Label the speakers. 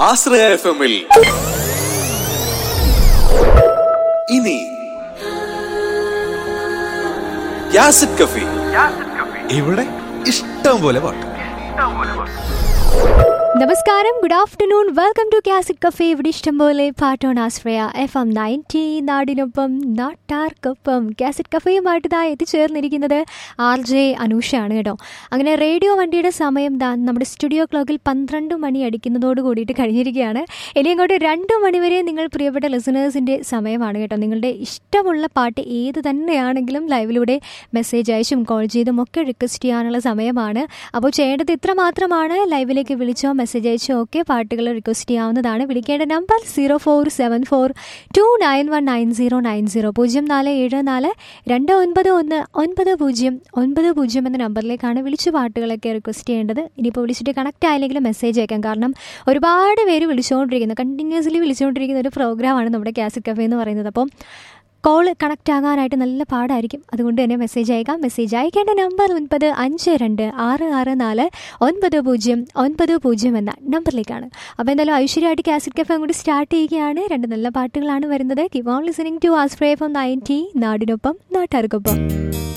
Speaker 1: ആശ്രയ F എമ്മിൽ ഇനി യാസിഡ് കഫി
Speaker 2: ഇവിടെ ഇഷ്ടം പോലെ പാട്ട്
Speaker 3: നമസ്കാരം good afternoon welcome to classic cafe ഇവിടെ ഇഷ്ടംപോലെ പാട്ടോൺ ആശ്രയ എഫ് എം നയൻറ്റി നാടിനൊപ്പം നാട്ടാർക്കൊപ്പം ക്യാസറ്റ് കഫേയുമായിട്ട് ഇതാ എത്തിച്ചേർന്നിരിക്കുന്നത് ആർ ജെ അനൂഷയാണ് കേട്ടോ അങ്ങനെ റേഡിയോ വണ്ടിയുടെ സമയം ദാ നമ്മുടെ സ്റ്റുഡിയോ ക്ലോക്കിൽ പന്ത്രണ്ട് മണി അടിക്കുന്നതോട് കൂടിയിട്ട് കഴിഞ്ഞിരിക്കുകയാണ് ഇനി അങ്ങോട്ട് രണ്ട് മണിവരെ നിങ്ങൾ പ്രിയപ്പെട്ട ലിസണേഴ്സിൻ്റെ സമയമാണ് കേട്ടോ നിങ്ങളുടെ ഇഷ്ടമുള്ള പാട്ട് ഏത് തന്നെയാണെങ്കിലും ലൈവിലൂടെ മെസ്സേജ് അയച്ചും കോൾ ചെയ്തും ഒക്കെ റിക്വസ്റ്റ് ചെയ്യാനുള്ള സമയമാണ് അപ്പോൾ ചെയ്യേണ്ടത് ഇത്ര മാത്രമാണ് ലൈവിലേക്ക് വിളിച്ചോ മെസ്സേജ് അയച്ചോ ഒക്കെ പാട്ടുകൾ റിക്വസ്റ്റ് ചെയ്യാവുന്നതാണ് വിളിക്കേണ്ട number zero four seven four two nine one nine zero nine zero പൂജ്യം നാല് ഏഴ് നാല് രണ്ട് ഒൻപത് ഒന്ന് ഒൻപത് പൂജ്യം ഒൻപത് പൂജ്യം എന്ന നമ്പറിലേക്കാണ് വിളിച്ച് പാട്ടുകളൊക്കെ റിക്വസ്റ്റ് ചെയ്യേണ്ടത് ഇനിയിപ്പോൾ വിളിച്ചിട്ട് കണക്റ്റ് ആയില്ലെങ്കിലും മെസ്സേജ് അയക്കാം കാരണം ഒരുപാട് പേര് വിളിച്ചുകൊണ്ടിരിക്കുന്നു കണ്ടിന്യൂസ്ലി വിളിച്ചുകൊണ്ടിരിക്കുന്ന ഒരു പ്രോഗ്രാമാണ് നമ്മുടെ ക്യാസിക് കഫേ എന്ന് പറയുന്നത് അപ്പം കോൾ കണക്റ്റ് ആകാനായിട്ട് നല്ല പാടായിരിക്കും അതുകൊണ്ട് തന്നെ മെസ്സേജ് അയക്കാം മെസ്സേജ് അയക്കേണ്ട നമ്പർ ഒൻപത് അഞ്ച് രണ്ട് ആറ് ആറ് നാല് ഒൻപത് പൂജ്യം ഒൻപത് പൂജ്യം എന്ന നമ്പറിലേക്കാണ് അപ്പോൾ എന്തായാലും ഐശ്വര്യമായിട്ട് കാസറ്റ് കഫേ അങ്ങോട്ട് സ്റ്റാർട്ട് ചെയ്യുകയാണ് രണ്ട് നല്ല പാട്ടുകളാണ് വരുന്നത് keep on listening to Ashraya FM ninety നാടിനൊപ്പം നാട്ടുകാർക്കൊപ്പം